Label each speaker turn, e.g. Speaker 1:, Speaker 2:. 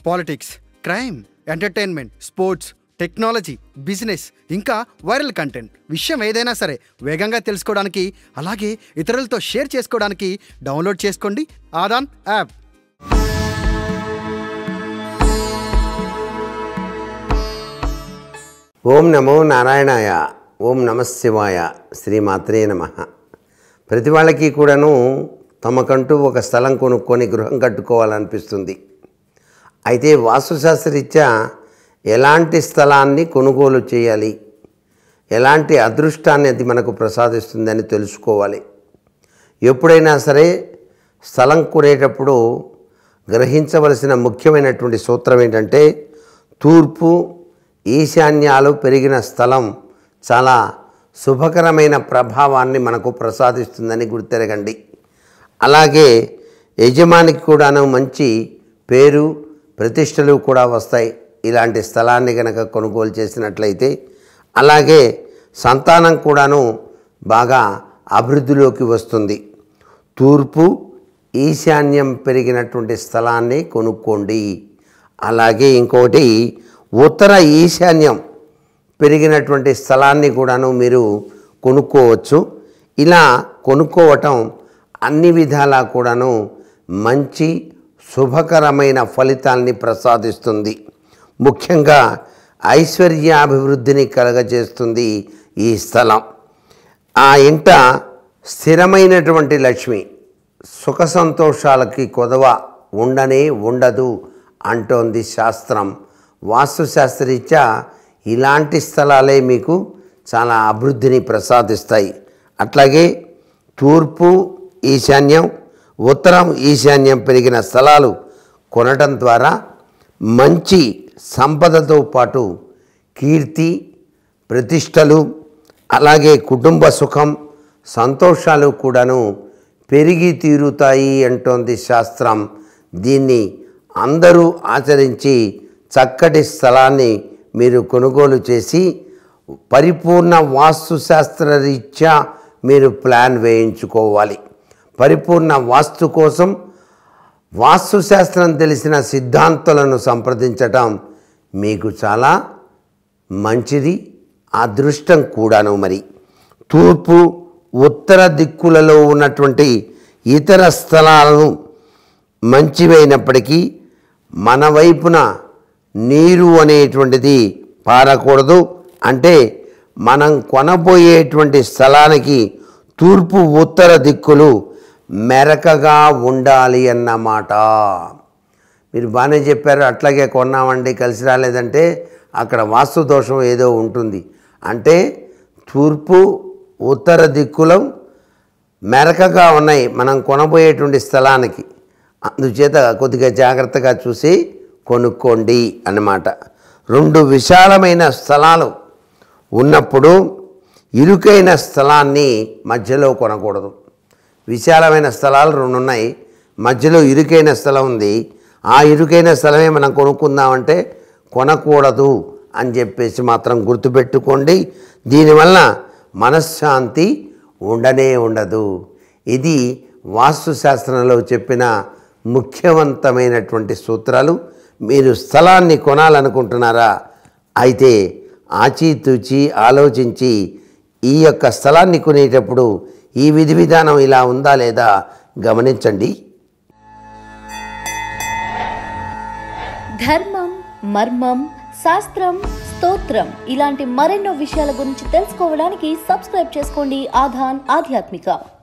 Speaker 1: politics crime entertainment sports technology business ఇంకా viral content విషయం ఏదైనా సరే వేగంగా తెలుసుకోవడానికి అలాగే ఇతరులతో షేర్ చేసుకోవడానికి డౌన్లోడ్ చేసుకోండి ఆదాన్ యాప్
Speaker 2: ఓం నమో నారాయణాయ ఓం నమ శివాయ శ్రీమాత్రే నమ ప్రతి వాళ్ళకి కూడాను తమకంటూ ఒక స్థలం కొనుక్కొని గృహం కట్టుకోవాలనిపిస్తుంది అయితే వాస్తుశాస్త్రరీత్యా ఎలాంటి స్థలాన్ని కొనుగోలు చేయాలి ఎలాంటి అదృష్టాన్ని అది మనకు ప్రసాదిస్తుందని తెలుసుకోవాలి ఎప్పుడైనా సరే స్థలం కొనేటప్పుడు గ్రహించవలసిన ముఖ్యమైనటువంటి సూత్రం ఏంటంటే తూర్పు ఈశాన్యాలు పెరిగిన స్థలం చాలా శుభకరమైన ప్రభావాన్ని మనకు ప్రసాదిస్తుందని గుర్తెరగండి అలాగే యజమానికి కూడాను మంచి పేరు ప్రతిష్టలు కూడా వస్తాయి ఇలాంటి స్థలాన్ని కనుక కొనుగోలు చేసినట్లయితే అలాగే సంతానం కూడాను బాగా అభివృద్ధిలోకి వస్తుంది తూర్పు ఈశాన్యం పెరిగినటువంటి స్థలాన్ని కొనుక్కోండి అలాగే ఇంకోటి ఉత్తర ఈశాన్యం పెరిగినటువంటి స్థలాన్ని కూడాను మీరు కొనుక్కోవచ్చు ఇలా కొనుక్కోవటం అన్ని విధాలా కూడాను మంచి శుభకరమైన ఫలితాల్ని ప్రసాదిస్తుంది ముఖ్యంగా ఐశ్వర్యాభివృద్ధిని కలగజేస్తుంది ఈ స్థలం ఆ ఇంట స్థిరమైనటువంటి లక్ష్మి సుఖ సంతోషాలకి కొదవ ఉండనే ఉండదు అంటోంది శాస్త్రం వాస్తుశాస్త్రరీత్యా ఇలాంటి స్థలాలే మీకు చాలా అభివృద్ధిని ప్రసాదిస్తాయి అట్లాగే తూర్పు ఈశాన్యం ఉత్తరం ఈశాన్యం పెరిగిన స్థలాలు కొనటం ద్వారా మంచి సంపదతో పాటు కీర్తి ప్రతిష్టలు అలాగే కుటుంబ సుఖం సంతోషాలు కూడాను పెరిగి తీరుతాయి అంటోంది శాస్త్రం దీన్ని అందరూ ఆచరించి చక్కటి స్థలాన్ని మీరు కొనుగోలు చేసి పరిపూర్ణ వాస్తుశాస్త్ర రీత్యా మీరు ప్లాన్ వేయించుకోవాలి పరిపూర్ణ వాస్తు కోసం వాస్తుశాస్త్రం తెలిసిన సిద్ధాంతాలను సంప్రదించటం మీకు చాలా మంచిది అదృష్టం కూడాను మరి తూర్పు ఉత్తర దిక్కులలో ఉన్నటువంటి ఇతర స్థలాలను మంచివైనప్పటికీ మన వైపున నీరు అనేటువంటిది పారకూడదు అంటే మనం కొనబోయేటువంటి స్థలానికి తూర్పు ఉత్తర దిక్కులు మెరకగా ఉండాలి అన్నమాట మీరు బాగానే చెప్పారు అట్లాగే కొన్నామండి కలిసి రాలేదంటే అక్కడ వాస్తు దోషం ఏదో ఉంటుంది అంటే తూర్పు ఉత్తర దిక్కులం మెరకగా ఉన్నాయి మనం కొనబోయేటువంటి స్థలానికి అందుచేత కొద్దిగా జాగ్రత్తగా చూసి కొనుక్కోండి అన్నమాట రెండు విశాలమైన స్థలాలు ఉన్నప్పుడు ఇరుకైన స్థలాన్ని మధ్యలో కొనకూడదు విశాలమైన స్థలాలు రెండు ఉన్నాయి మధ్యలో ఇరుకైన స్థలం ఉంది ఆ ఇరుకైన స్థలమే మనం కొనుక్కుందామంటే కొనకూడదు అని చెప్పేసి మాత్రం గుర్తుపెట్టుకోండి దీనివల్ల మనశ్శాంతి ఉండనే ఉండదు ఇది వాస్తుశాస్త్రంలో చెప్పిన ముఖ్యవంతమైనటువంటి సూత్రాలు మీరు స్థలాన్ని కొనాలనుకుంటున్నారా అయితే ఆచితూచి ఆలోచించి ఈ యొక్క స్థలాన్ని కొనేటప్పుడు ఈ విధి విధానం ఇలా ఉందా లేదా గమనించండి
Speaker 3: ధర్మం మర్మం శాస్త్రం స్తోత్రం ఇలాంటి మరెన్నో విషయాల గురించి తెలుసుకోవడానికి సబ్స్క్రైబ్ చేసుకోండి ఆధాన్ ఆధ్యాత్మిక